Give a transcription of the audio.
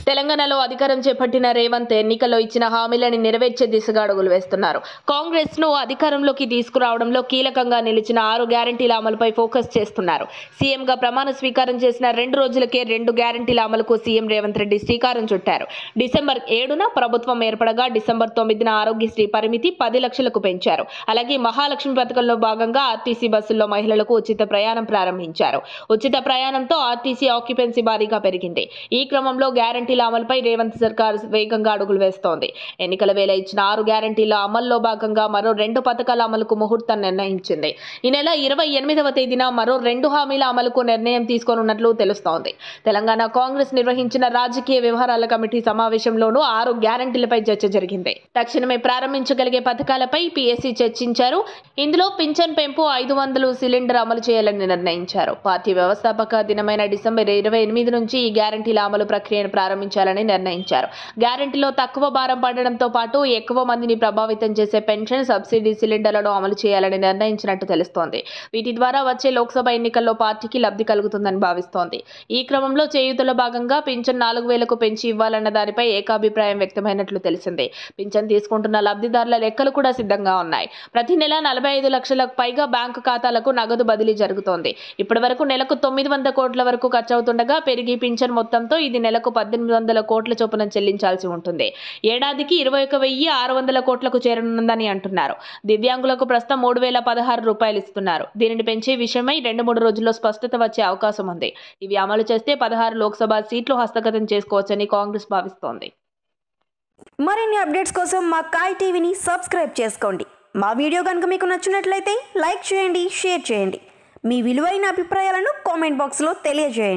తెలంగాణలో అధికారం చేపట్టిన రేవంత్ ఎన్నికల్లో ఇచ్చిన హామీలని నెరవేర్చే దిశగా అడుగులు వేస్తున్నారు కాంగ్రెస్ ను అధికారంలోకి తీసుకురావడంలో కీలకంగా నిలిచిన ఆరు గ్యారంటీల అమలుపై ఫోకస్ చేస్తున్నారు సీఎంగా ప్రమాణ స్వీకారం చేసిన రెండు రోజులకే రెండు గ్యారంటీల అమలుకు సీఎం రేవంత్ రెడ్డి శ్రీకారం చుట్టారు డిసెంబర్ ఏడున ప్రభుత్వం ఏర్పడగా డిసెంబర్ తొమ్మిదిన ఆరోగ్యశ్రీ పరిమితి పది లక్షలకు పెంచారు అలాగే మహాలక్ష్మి పథకంలో భాగంగా ఆర్టీసీ బస్సుల్లో మహిళలకు ఉచిత ప్రయాణం ప్రారంభించారు ఉచిత ప్రయాణంతో ఆర్టీసీ ఆక్యుపెన్సీ భారీగా పెరిగింది ఈ క్రమంలో గ్యారంటీల అమలుపై రేవంత్ సర్కార్ వేగంగా అడుగులు వేస్తోంది ఎన్నికల వేళ ఇచ్చిన ఆరు గ్యారంటీల అమల్లో భాగంగా మరో రెండు పథకాల అమలుకు ముహూర్తం నిర్ణయించింది ఈ నెల ఇరవై ఎనిమిదవ తేదీన మరో రెండు హామీల అమలుకు నిర్ణయం తీసుకోనున్నట్లు తెలుస్తోంది తెలంగాణ కాంగ్రెస్ నిర్వహించిన రాజకీయ వ్యవహారాల కమిటీ సమావేశంలోనూ ఆరు గ్యారంటీలపై చర్చ జరిగింది తక్షణమే ప్రారంభించగలిగే పథకాలపై పీఎస్సీ చర్చించారు ఇందులో పింఛన్ పెంపు ఐదు వందలు సిలిండర్ అమలు చేయాలని నిర్ణయించారు పార్టీ వ్యవస్థాపక దినమైన డిసెంబర్ ఇరవై ఎనిమిది నుంచి ఈ గ్యారంటీల అమలు ప్రక్రియను ప్రారంభించాలని నిర్ణయించారు గ్యారంటీలో తక్కువ భారం పడడంతో పాటు ఎక్కువ మందిని ప్రభావితం చేసే పెన్షన్ సబ్సిడీ సిలిండర్లను అమలు చేయాలని నిర్ణయించినట్టు తెలుస్తోంది వీటి ద్వారా వచ్చే లోక్సభ ఎన్నికల్లో పార్టీకి లబ్ధి కలుగుతుందని భావిస్తోంది ఈ క్రమంలో చేయూతలో భాగంగా పింఛన్ నాలుగు వేలకు పెంచి ఇవ్వాలన్న దానిపై ఏకాభిప్రాయం వ్యక్తమైనట్లు తెలిసింది పింఛన్ తీసుకుంటున్న లబ్ధిదారుల లెక్కలు కూడా సిద్ధంగా ఉన్నాయి ప్రతి నెల నలభై ఐదు లక్షలకు పైగా బ్యాంకు ఖాతాలకు నగదు బదిలీ జరుగుతోంది ఇప్పటి వరకు నెలకు తొమ్మిది వంద కోట్ల వరకు ఖర్చు అవుతుండగా పెరిగి పింఛన్ మొత్తంతో ఇది నెలకు పద్దెనిమిది వందల కోట్ల చొప్పున చెల్లించాల్సి ఉంటుంది ఏడాదికి ఇరవై ఒక వెయ్యి ఆరు వందల కోట్లకు చేరనుందని అంటున్నారు దివ్యాంగులకు ప్రస్తుతం మూడు వేల పదహారు రూపాయలు ఇస్తున్నారు దీనిని పెంచే విషయమై రెండు మూడు రోజుల్లో స్పష్టత వచ్చే అవకాశం ఉంది ఇవి అమలు చేస్తే పదహారు లోక్సభ సీట్లు హస్తగతం చేసుకోవచ్చని కాంగ్రెస్ భావిస్తోంది మరిన్ని అప్డేట్స్ కోసం మా కాయ్ టీవీని సబ్స్క్రైబ్ చేసుకోండి మా వీడియో కనుక మీకు నచ్చినట్లయితే లైక్ చేయండి షేర్ చేయండి మీ విలువైన అభిప్రాయాలను కామెంట్ బాక్స్లో తెలియజేయండి